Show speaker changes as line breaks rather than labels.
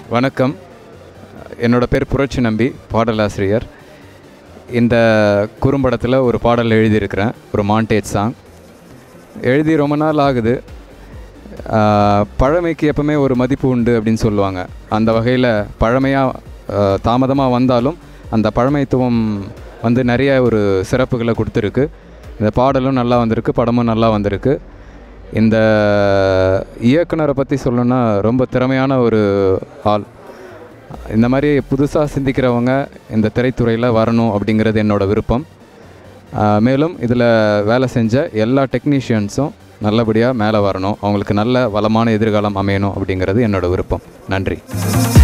வணக்கம் என்னோடய பேர் புரட்சி நம்பி பாடலாசிரியர் இந்த குறும்படத்தில் ஒரு பாடல் எழுதியிருக்கிறேன் ஒரு மாண்டேஜ் சாங் எழுதி ரொம்ப நாள் ஆகுது ஆஹ், பழமைக்கு எப்பவுமே ஒரு மதிப்பு உண்டு அப்படின்னு சொல்லுவாங்க அந்த வகையில் பழமையாக தாமதமாக வந்தாலும் அந்த பழமைத்துவம் வந்து நிறைய ஒரு சிறப்புகளை கொடுத்துருக்கு இந்த பாடலும் நல்லா வந்திருக்கு படமும் நல்லா வந்திருக்கு இந்த இயக்குனரை பற்றி சொல்லணும்னா ரொம்ப திறமையான ஒரு ஆள் இந்த மாதிரி புதுசாக சிந்திக்கிறவங்க இந்த திரைத்துறையில் வரணும் அப்படிங்கிறது என்னோட விருப்பம் ஆஹ் மேலும் இதில் வேலை செஞ்ச எல்லா டெக்னீஷியன்ஸும் நல்லபடியாக மேலே வரணும் அவங்களுக்கு நல்ல வளமான எதிர்காலம் அமையணும் அப்படிங்கிறது என்னோட விருப்பம் நன்றி